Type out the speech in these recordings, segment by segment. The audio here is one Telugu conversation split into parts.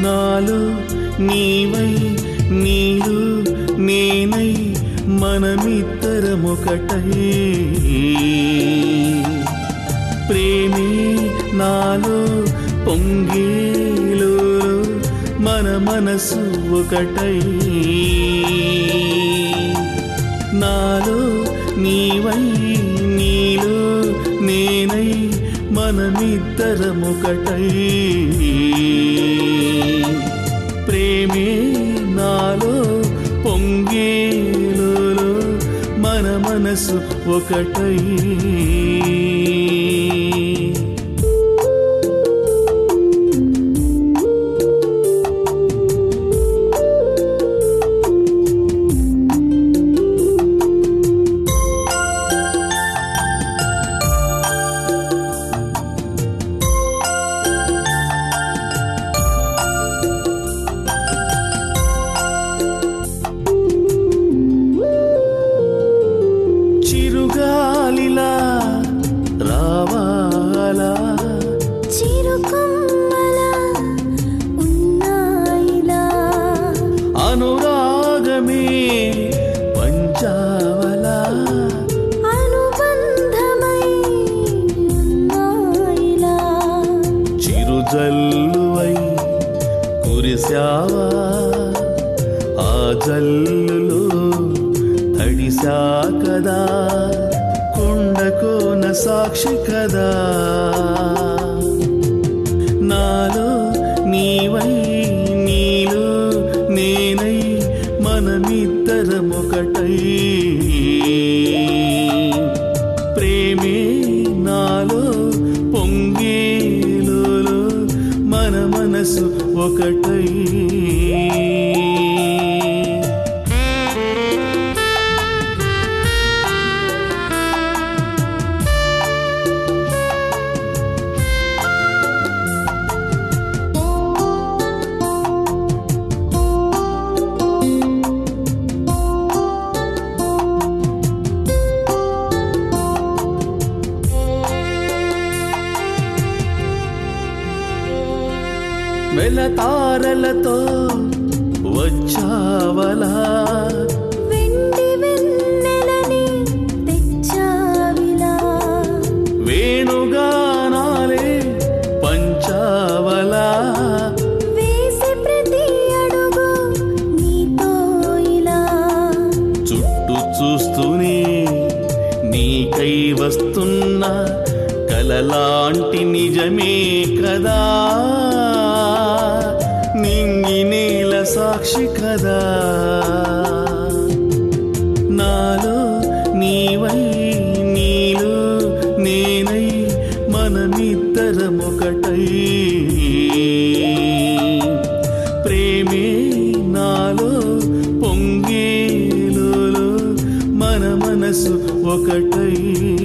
నాలో నీవై నీలో నేనై మనమిద్దరమొకటై ప్రేమే నాలో పొంగేలో మన మనసు ఒకటై నాలో నీవై నీలో నేనై మనమిద్దరమొకటై ప్రేమే నాలో పొంగేలో మన మనసు ఒకటై చిరుగాలిలా రావాలా చిరుకొమ్మల ఉన్నాయిలా అనురాగమే పంచావలా అనుబంధమై ఉన్నాయిలా చిరుజల్లువై కురిశావా ఆ జల్లులో తడిసా కదా కొండకోన సాక్షి కదా నాలో నీవై నీలో నేనై మనమిద్దరమొకటై ప్రేమే నాలో పొంగేలో మన మనసు ఒకటై వెలతారలతో వచ్చావలా వెండి వెన్నెలని తెచ్చావిలా వేణుగానాలే పంచావలా వేసే ప్రతి అడుగు నీతో ఇలా చుట్టూ చూస్తూనే నీకై వస్తున్న కలలాంటి నిజమే కదా నింగి నేల సాక్షి కదా నాలో నీవై నీలో నేనై మనమిద్దరమొకటై ప్రేమే నాలో పొంగేలో మన మనసు ఒకటై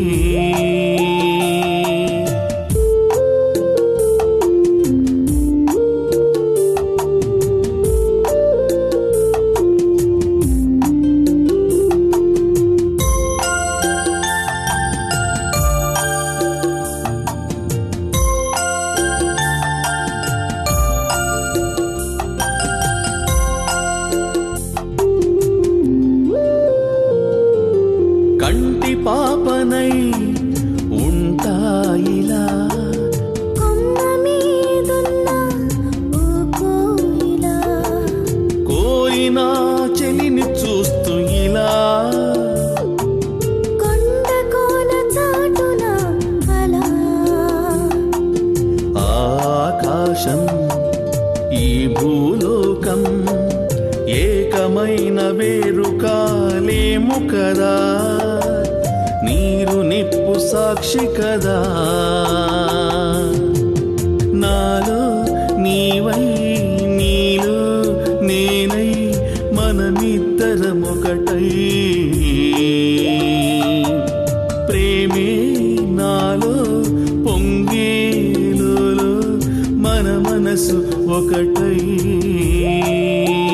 కంటి పాపనై ఉంటాయిలా కొమ్మ మీదున్న ఓ కోయిలా కోరిన చెలిని చూస్తూ ఇలా కొండ కోన చాటున అలా ఆకాశం ఈ భూలోకం ఏకమైన వేరు కాలేము కదా నీరు నిప్పు సాక్షి కదా నాలో నీవై నీలో నేనై మనమిద్దరమొకటై ప్రేమే నాలో పొంగేలో మన మనసు ఒకటై